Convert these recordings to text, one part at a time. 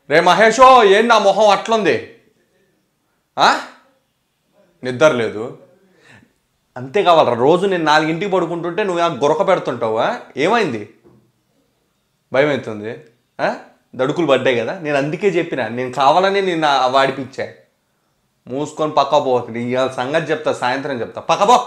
రే మహేషో ఏంటి నా మొహం అట్లుంది ఆ? నిద్ర లేదు అంతే కావాలరా రోజు నేను నాలుగింటికి పడుకుంటుంటే నువ్వు ఆ గురక పెడుతుంటావా ఏమైంది భయం అవుతుంది ఆ? దడుకులు పడ్డాయి కదా నేను అందుకే చెప్పిన నేను కావాలని నేను ఆ వాడిపిచ్చా మూసుకొని పక్క పోతుంది ఇవాళ సంగతి చెప్తా సాయంత్రం చెప్తా పక్క పో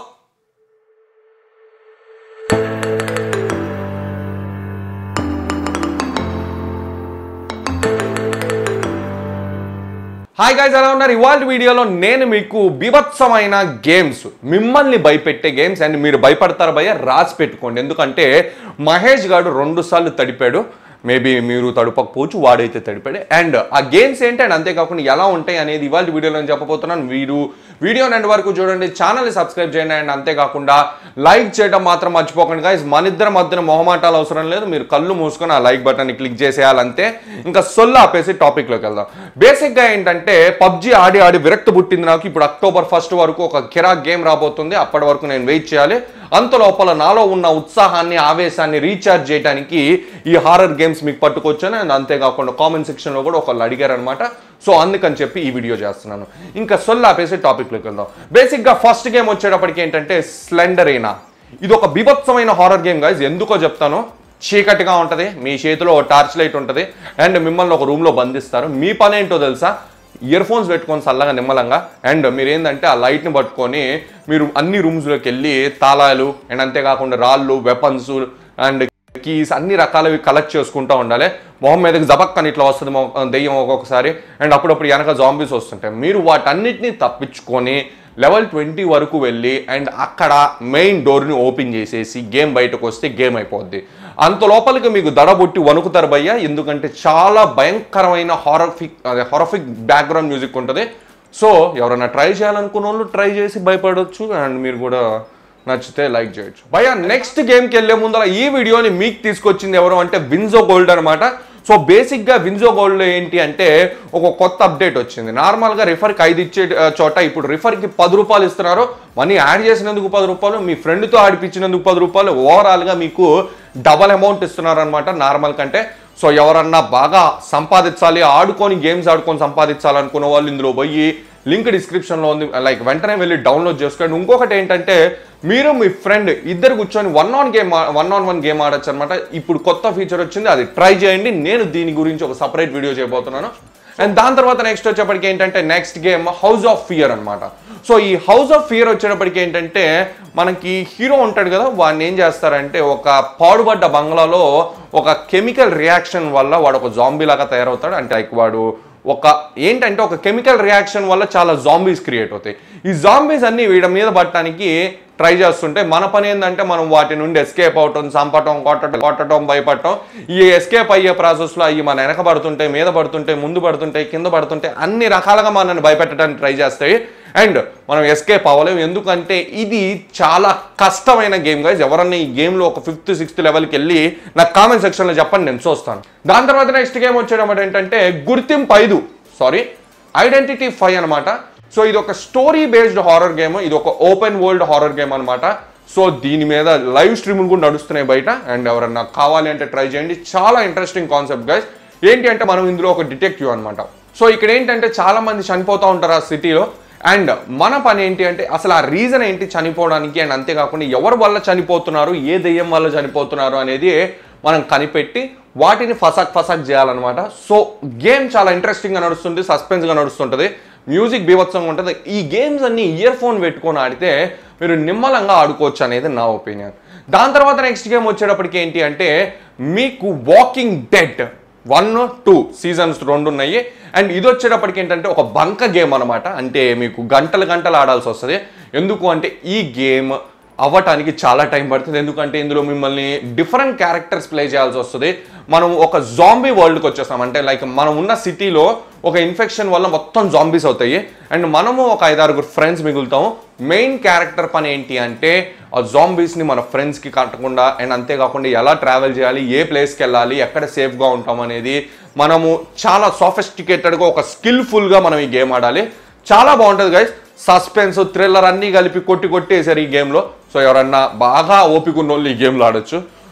హాయ్ గైస్ ఎలా ఉన్నారు ఇవాళ వీడియోలో నేను మీకు బీభత్సమైన గేమ్స్ మిమ్మల్ని భయపెట్టే గేమ్స్ అండ్ మీరు భయపడతారు భయ రాసి పెట్టుకోండి ఎందుకంటే మహేష్ గారు రెండు సార్లు తడిపాడు మేబీ మీరు తడుపకపోవచ్చు వాడైతే తడిపాడు అండ్ ఆ గేమ్స్ ఏంటి అండ్ అంతేకాకుండా ఎలా ఉంటాయి అనేది ఇవాళ వీడియోలో నేను చెప్పబోతున్నాను మీరు వీడియో ఎండ్ వరకు చూడండి ఛానల్ని సబ్స్క్రైబ్ చేయండి అండ్ అంతేకాకుండా లైక్ చేయడం మాత్రం మర్చిపోకండి గైస్ మన ఇద్దరి మధ్యన మొహమాటాలు అవసరం లేదు మీరు కళ్ళు మూసుకొని ఆ లైక్ బటన్ని క్లిక్ చేసేయాలంతే ఇంకా సొల్లు ఆపేసి టాపిక్లోకి వెళ్దాం బేసిక్గా ఏంటంటే పబ్జి ఆడి ఆడి విరక్తి పుట్టింది నాకు ఇప్పుడు అక్టోబర్ ఫస్ట్ వరకు ఒక కిరాక్ గేమ్ రాబోతుంది అప్పటి వరకు నేను వెయిట్ చేయాలి అంత లోపల నాలో ఉన్న ఉత్సాహాన్ని ఆవేశాన్ని రీఛార్జ్ చేయడానికి ఈ హారర్ గేమ్స్ మీకు పట్టుకొచ్చాను అండ్ అంతేకాకుండా కామెంట్ సెక్షన్లో కూడా ఒకళ్ళు అడిగారు అనమాట సో అందుకని చెప్పి ఈ వీడియో చేస్తున్నాను ఇంకా సొల్లు ఆపేసి టాపిక్లోకి వెళ్దాం బేసిక్గా ఫస్ట్ గేమ్ వచ్చేటప్పటికి ఏంటంటే స్లెండరేనా ఇది ఒక బీభత్సమైన హారర్ గేమ్ గాయస్ ఎందుకో చెప్తాను చీకటిగా ఉంటుంది మీ చేతిలో ఒక టార్చ్ లైట్ ఉంటుంది అండ్ మిమ్మల్ని ఒక రూమ్లో బంధిస్తారు మీ పని ఏంటో తెలుసా ఇయర్ ఫోన్స్ పెట్టుకొని చల్లగా నిమ్మలంగా అండ్ మీరు ఏంటంటే ఆ లైట్ని పట్టుకొని మీరు అన్ని రూమ్స్లోకి వెళ్ళి తాళాలు అండ్ అంతేకాకుండా రాళ్ళు వెపన్స్ అండ్ కీస్ అన్ని రకాలవి కలెక్ట్ చేసుకుంటూ ఉండాలి మొహం మీదకి జబక్కని ఇట్లా వస్తుంది మొ- దెయ్యం ఒక్కొక్కసారి అండ్ అప్పుడప్పుడు వెనక జాంబీస్ వస్తుంటాయి మీరు వాటన్నిటిని తప్పించుకొని లెవెల్ ట్వంటీ వరకు వెళ్ళి అండ్ అక్కడ మెయిన్ డోర్ని ఓపెన్ చేసేసి గేమ్ బయటకు వస్తే గేమ్ అయిపోద్ది అంత లోపలికి మీకు దడబొట్టి వణుకుతారు భయ్య ఎందుకంటే చాలా భయంకరమైన హారఫిక్ అదే హారఫిక్ బ్యాక్గ్రౌండ్ మ్యూజిక్ ఉంటుంది సో ఎవరైనా ట్రై చేయాలనుకున్న వాళ్ళు ట్రై చేసి భయపడవచ్చు అండ్ మీరు కూడా నచ్చితే లైక్ చేయొచ్చు భయ్య నెక్స్ట్ గేమ్కి వెళ్ళే ముందర ఈ వీడియోని మీకు తీసుకొచ్చింది ఎవరు అంటే విన్జో గోల్డ్ అనమాట సో బేసిక్గా విన్జో గోల్డ్ ఏంటి అంటే ఒక కొత్త అప్డేట్ వచ్చింది నార్మల్గా రిఫర్కి ఐదు ఇచ్చే ఆ, చోట ఇప్పుడు రిఫర్కి పది రూపాయలు ఇస్తున్నారు మనీ యాడ్ చేసినందుకు పది రూపాయలు మీ ఫ్రెండ్తో ఆడిపించినందుకు పది రూపాయలు ఓవరాల్గా మీకు డబల్ అమౌంట్ ఇస్తున్నారు అనమాట నార్మల్ కంటే సో ఎవరన్నా బాగా సంపాదించాలి ఆడుకొని గేమ్స్ ఆడుకొని సంపాదించాలనుకున్న వాళ్ళు ఇందులో పోయి లింక్ డిస్క్రిప్షన్లో ఉంది లైక్ వెంటనే వెళ్ళి డౌన్లోడ్ చేసుకోండి ఇంకొకటి ఏంటంటే మీరు మీ ఫ్రెండ్ ఇద్దరు కూర్చొని one on game one on one game ఆడొచ్చు అనమాట ఇప్పుడు కొత్త ఫీచర్ వచ్చింది అది ట్రై చేయండి నేను దీని గురించి ఒక సపరేట్ వీడియో చేయబోతున్నాను అండ్ దాని తర్వాత నెక్స్ట్ వచ్చేప్పటికి ఏంటంటే next game house of fear అన్నమాట సో ఈ హౌస్ ఆఫ్ ఫియర్ వచ్చేటప్పటికి ఏంటంటే మనకి హీరో ఉంటాడు కదా వాడిని ఏం చేస్తారంటే ఒక పాడుబడ్డ బంగ్లాలో ఒక కెమికల్ రియాక్షన్ వల్ల వాడు ఒక జాంబీ లాగా తయారవుతాడు అంటే లైక్ వాడు ఒక ఏంటంటే ఒక కెమికల్ రియాక్షన్ వల్ల చాలా జాంబీస్ క్రియేట్ అవుతాయి ఈ జాంబీస్ అన్ని వీడి మీద పట్టడానికి ట్రై చేస్తుంటే మన పని ఏంటంటే మనం వాటి నుండి ఎస్కేప్ అవటం చంపటం కొట్టడం కొట్టడం భయపడటం ఈ ఎస్కేప్ అయ్యే ప్రాసెస్లో అవి మన వెనక పడుతుంటాయి మీద పడుతుంటాయి ముందు పడుతుంటాయి కింద పడుతుంటాయి అన్ని రకాలుగా మనల్ని భయపెట్టడానికి ట్రై చేస్తాయి అండ్ మనం ఎస్కేప్ అవ్వలేము ఎందుకంటే ఇది చాలా కష్టమైన గేమ్ గైజ్ ఎవరన్నా ఈ గేమ్లో ఒక ఫిఫ్త్ సిక్స్త్ లెవెల్కి వెళ్ళి నాకు కామెంట్ సెక్షన్లో చెప్పండి నేను చూస్తాను దాని తర్వాత నెక్స్ట్ గేమ్ వచ్చేటప్పుడు ఏంటంటే గుర్తింపు ఐదు సారీ ఐడెంటిటీ ఫైవ్ అనమాట సో ఇది ఒక స్టోరీ బేస్డ్ హారర్ గేమ్ ఇది ఒక ఓపెన్ వరల్డ్ హారర్ గేమ్ అనమాట సో దీని మీద లైవ్ స్ట్రీములు కూడా నడుస్తున్నాయి బయట అండ్ ఎవరన్నా కావాలి అంటే ట్రై చేయండి చాలా ఇంట్రెస్టింగ్ కాన్సెప్ట్ గైస్ ఏంటి అంటే మనం ఇందులో ఒక డిటెక్టివ్ అనమాట సో ఇక్కడ ఏంటంటే చాలా మంది చనిపోతూ ఉంటారు ఆ సిటీలో అండ్ మన పని ఏంటి అంటే అసలు ఆ రీజన్ ఏంటి చనిపోవడానికి అండ్ అంతేకాకుండా ఎవరి వల్ల చనిపోతున్నారు ఏ దెయ్యం వల్ల చనిపోతున్నారు అనేది మనం కనిపెట్టి వాటిని ఫసాక్ ఫసాక్ చేయాలన్నమాట సో గేమ్ చాలా ఇంట్రెస్టింగ్గా నడుస్తుంది సస్పెన్స్గా నడుస్తుంటుంది మ్యూజిక్ బీభత్సంగా ఉంటుంది ఈ గేమ్స్ అన్ని ఇయర్ ఫోన్ పెట్టుకొని ఆడితే మీరు నిమ్మలంగా ఆడుకోవచ్చు అనేది నా ఒపీనియన్ దాని తర్వాత నెక్స్ట్ గేమ్ వచ్చేటప్పటికి ఏంటి అంటే మీకు walking dead one two seasons రెండు ఉన్నాయి అండ్ ఇది వచ్చేటప్పటికి ఏంటంటే ఒక బంక గేమ్ అనమాట అంటే మీకు గంటలు గంటలు ఆడాల్సి వస్తుంది ఎందుకు అంటే ఈ గేమ్ అవ్వటానికి చాలా టైం పడుతుంది ఎందుకంటే ఇందులో మిమ్మల్ని డిఫరెంట్ క్యారెక్టర్స్ ప్లే చేయాల్సి వస్తుంది మనం ఒక జాంబీ వరల్డ్కి వచ్చేస్తాం అంటే లైక్ మనం ఉన్న సిటీలో ఒక ఇన్ఫెక్షన్ వల్ల మొత్తం జాంబీస్ అవుతాయి అండ్ మనము ఒక ఐదారుగురు ఫ్రెండ్స్ మిగులుతాము మెయిన్ క్యారెక్టర్ పని ఏంటి అంటే ఆ జాంబీస్ని మన ఫ్రెండ్స్కి కట్టకుండా అండ్ అంతేకాకుండా ఎలా ట్రావెల్ చేయాలి ఏ ప్లేస్కి వెళ్ళాలి ఎక్కడ సేఫ్గా ఉంటాం అనేది మనము చాలా సోఫిస్టికేటెడ్గా ఒక స్కిల్ఫుల్గా మనం ఈ గేమ్ ఆడాలి చాలా బాగుంటుంది గైస్ సస్పెన్స్ థ్రిల్లర్ అన్నీ కలిపి కొట్టి కొట్టేసారు ఈ గేమ్లో సో ఎవరన్నా బాగా ఓపిక ఉన్న వాళ్ళు ఈ గేమ్లో ఆడొచ్చు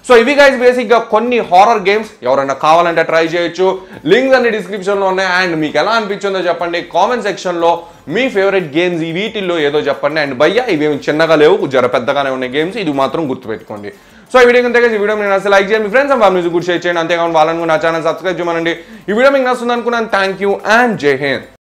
సో ఇవి గైస్ బేసిక్గా కొన్ని హారర్ గేమ్స్ ఎవరైనా కావాలంటే ట్రై చేయొచ్చు లింక్స్ అన్ని డిస్క్రిప్షన్లో ఉన్నాయి అండ్ మీకు ఎలా అనిపించిందో చెప్పండి కామెంట్ సెక్షన్లో మీ ఫేవరెట్ గేమ్స్ ఈ వీటిల్లో ఏదో చెప్పండి అండ్ భయ్యా ఇవి ఏమి చిన్నగా లేవు జర పెద్దగానే ఉన్నాయి గేమ్స్ ఇది మాత్రం గుర్తుపెట్టుకోండి సో ఈ వీడియో కింద ఈ వీడియో మీకు నచ్చితే లైక్ చేయండి మీ ఫ్రెండ్స్ అండ్ ఫ్యామిలీస్ కూడా షేర్ చేయండి అంతేకాకుండా వాళ్ళని కూడా నా ఛానల్ సబ్స్క్రైబ్ చేయమనండి ఈ వీడియో మీకు నచ్చుతుంది అనుకున్నాను థ్యాంక్ యూ అండ్ జై హింద్